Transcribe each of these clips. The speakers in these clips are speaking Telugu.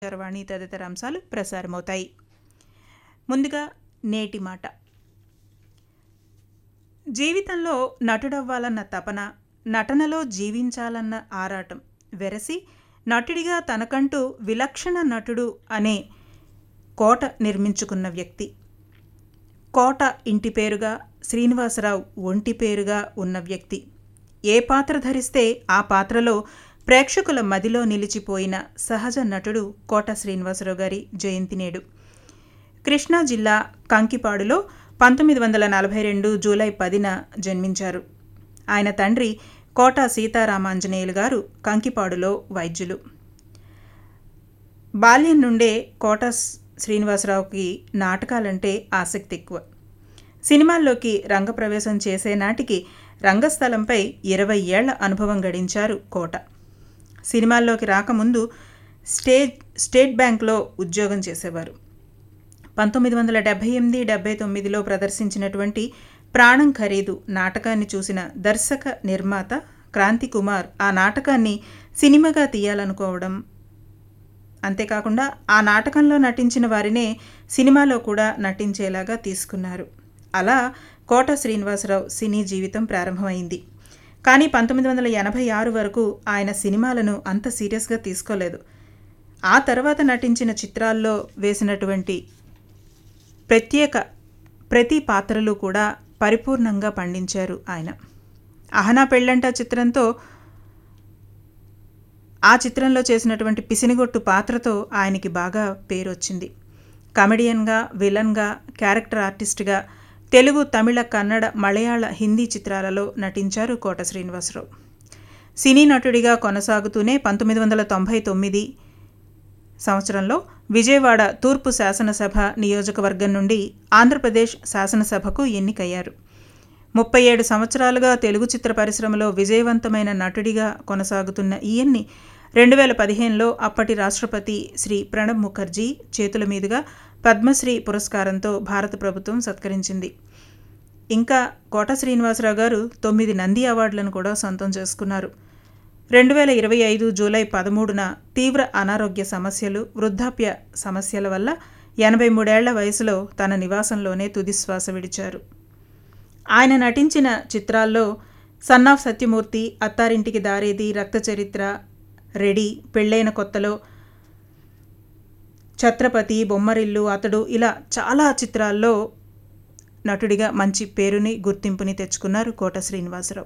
చరవాణి తదితర అంశాలు ప్రసారమవుతాయి ముందుగా నేటి మాట జీవితంలో నటుడవ్వాలన్న తపన నటనలో జీవించాలన్న ఆరాటం వెరసి నటుడిగా తనకంటూ విలక్షణ నటుడు అనే కోట నిర్మించుకున్న వ్యక్తి కోట ఇంటి పేరుగా శ్రీనివాసరావు ఒంటి పేరుగా ఉన్న వ్యక్తి ఏ పాత్ర ధరిస్తే ఆ పాత్రలో ప్రేక్షకుల మదిలో నిలిచిపోయిన సహజ నటుడు కోట శ్రీనివాసరావు గారి జయంతి నేడు కృష్ణా జిల్లా కంకిపాడులో పంతొమ్మిది వందల నలభై రెండు జూలై పదిన జన్మించారు ఆయన తండ్రి కోట సీతారామాంజనేయులు గారు కంకిపాడులో వైద్యులు బాల్యం నుండే కోట శ్రీనివాసరావుకి నాటకాలంటే ఆసక్తి ఎక్కువ సినిమాల్లోకి రంగప్రవేశం చేసే నాటికి రంగస్థలంపై ఇరవై ఏళ్ల అనుభవం గడించారు కోట సినిమాల్లోకి రాకముందు స్టేజ్ స్టేట్ బ్యాంక్లో ఉద్యోగం చేసేవారు పంతొమ్మిది వందల డెబ్భై ఎనిమిది డెబ్బై తొమ్మిదిలో ప్రదర్శించినటువంటి ప్రాణం ఖరీదు నాటకాన్ని చూసిన దర్శక నిర్మాత క్రాంతి కుమార్ ఆ నాటకాన్ని సినిమాగా తీయాలనుకోవడం అంతేకాకుండా ఆ నాటకంలో నటించిన వారినే సినిమాలో కూడా నటించేలాగా తీసుకున్నారు అలా కోట శ్రీనివాసరావు సినీ జీవితం ప్రారంభమైంది కానీ పంతొమ్మిది వందల ఎనభై ఆరు వరకు ఆయన సినిమాలను అంత సీరియస్గా తీసుకోలేదు ఆ తర్వాత నటించిన చిత్రాల్లో వేసినటువంటి ప్రత్యేక ప్రతి పాత్రలు కూడా పరిపూర్ణంగా పండించారు ఆయన అహనా పెళ్ళంట చిత్రంతో ఆ చిత్రంలో చేసినటువంటి పిసినిగొట్టు పాత్రతో ఆయనకి బాగా పేరు వచ్చింది కమెడియన్గా విలన్గా క్యారెక్టర్ ఆర్టిస్ట్గా తెలుగు తమిళ కన్నడ మలయాళ హిందీ చిత్రాలలో నటించారు కోట శ్రీనివాసరావు సినీ నటుడిగా కొనసాగుతూనే పంతొమ్మిది వందల తొంభై తొమ్మిది సంవత్సరంలో విజయవాడ తూర్పు శాసనసభ నియోజకవర్గం నుండి ఆంధ్రప్రదేశ్ శాసనసభకు ఎన్నికయ్యారు ముప్పై ఏడు సంవత్సరాలుగా తెలుగు చిత్ర పరిశ్రమలో విజయవంతమైన నటుడిగా కొనసాగుతున్న ఈయన్ని రెండు వేల పదిహేనులో అప్పటి రాష్ట్రపతి శ్రీ ప్రణబ్ ముఖర్జీ చేతుల మీదుగా పద్మశ్రీ పురస్కారంతో భారత ప్రభుత్వం సత్కరించింది ఇంకా కోట శ్రీనివాసరావు గారు తొమ్మిది నంది అవార్డులను కూడా సొంతం చేసుకున్నారు రెండు వేల ఇరవై ఐదు జూలై పదమూడున తీవ్ర అనారోగ్య సమస్యలు వృద్ధాప్య సమస్యల వల్ల ఎనభై మూడేళ్ల వయసులో తన నివాసంలోనే తుదిశ్వాస విడిచారు ఆయన నటించిన చిత్రాల్లో సన్నాఫ్ సత్యమూర్తి అత్తారింటికి దారేది రక్త చరిత్ర రెడీ పెళ్ళైన కొత్తలో ఛత్రపతి బొమ్మరిల్లు అతడు ఇలా చాలా చిత్రాల్లో నటుడిగా మంచి పేరుని గుర్తింపుని తెచ్చుకున్నారు కోట శ్రీనివాసరావు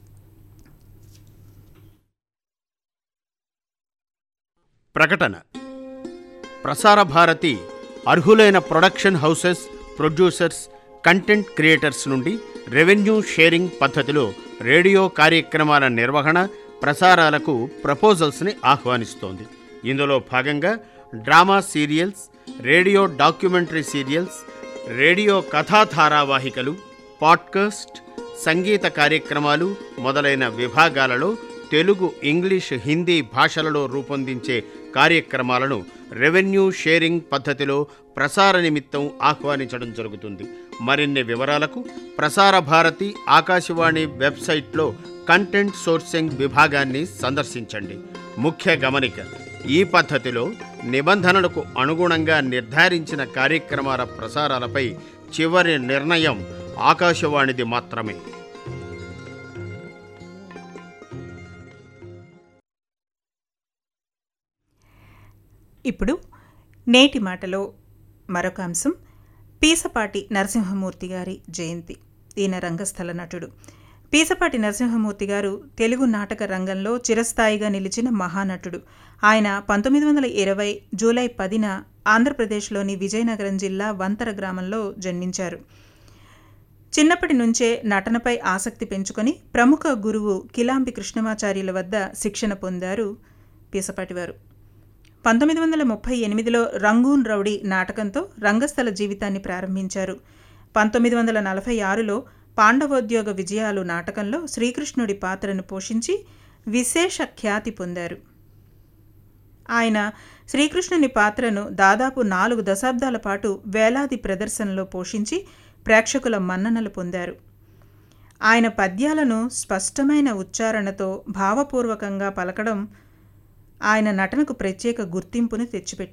ప్రకటన ప్రసార భారతి అర్హులైన production houses producers content creators నుండి రెవెన్యూ షేరింగ్ పద్ధతిలో రేడియో కార్యక్రమాల నిర్వహణ ప్రసారాలకు ప్రపోజల్స్ని ఆహ్వానిస్తోంది ఇందులో భాగంగా drama serials radio documentary serials radio కథా ధారావాహికలు పాడ్కాస్ట్ సంగీత కార్యక్రమాలు మొదలైన విభాగాలలో తెలుగు ఇంగ్లీష్ హిందీ భాషలలో రూపొందించే కార్యక్రమాలను రెవెన్యూ షేరింగ్ పద్ధతిలో ప్రసార నిమిత్తం ఆహ్వానించడం జరుగుతుంది మరిన్ని వివరాలకు ప్రసార భారతి ఆకాశవాణి వెబ్సైట్లో కంటెంట్ సోర్సింగ్ విభాగాన్ని సందర్శించండి ముఖ్య గమనిక ఈ పద్ధతిలో నిబంధనలకు అనుగుణంగా నిర్ధారించిన కార్యక్రమాల ప్రసారాలపై చివరి నిర్ణయం ఆకాశవాణిది మాత్రమే ఇప్పుడు నేటి మాటలో మరొక అంశం పీసపాటి నరసింహమూర్తి గారి జయంతి ఈయన రంగస్థల నటుడు పీసపాటి నరసింహమూర్తి గారు తెలుగు నాటక రంగంలో చిరస్థాయిగా నిలిచిన మహానటుడు ఆయన పంతొమ్మిది వందల ఇరవై జూలై పదిన ఆంధ్రప్రదేశ్లోని విజయనగరం జిల్లా వంతర గ్రామంలో జన్మించారు చిన్నప్పటి నుంచే నటనపై ఆసక్తి పెంచుకొని ప్రముఖ గురువు కిలాంబి కృష్ణమాచార్యుల వద్ద శిక్షణ పొందారు పీసపాటివారు పంతొమ్మిది వందల ముప్పై ఎనిమిదిలో రంగూన్ రౌడీ నాటకంతో రంగస్థల జీవితాన్ని ప్రారంభించారు పంతొమ్మిది వందల నలభై ఆరులో పాండవోద్యోగ విజయాలు నాటకంలో శ్రీకృష్ణుడి పాత్రను పోషించి విశేష ఖ్యాతి పొందారు ఆయన శ్రీకృష్ణుని పాత్రను దాదాపు నాలుగు దశాబ్దాల పాటు వేలాది ప్రదర్శనలో పోషించి ప్రేక్షకుల మన్ననలు పొందారు ఆయన పద్యాలను స్పష్టమైన ఉచ్చారణతో భావపూర్వకంగా పలకడం ఆయన నటనకు ప్రత్యేక గుర్తింపును తెచ్చిపెట్టింది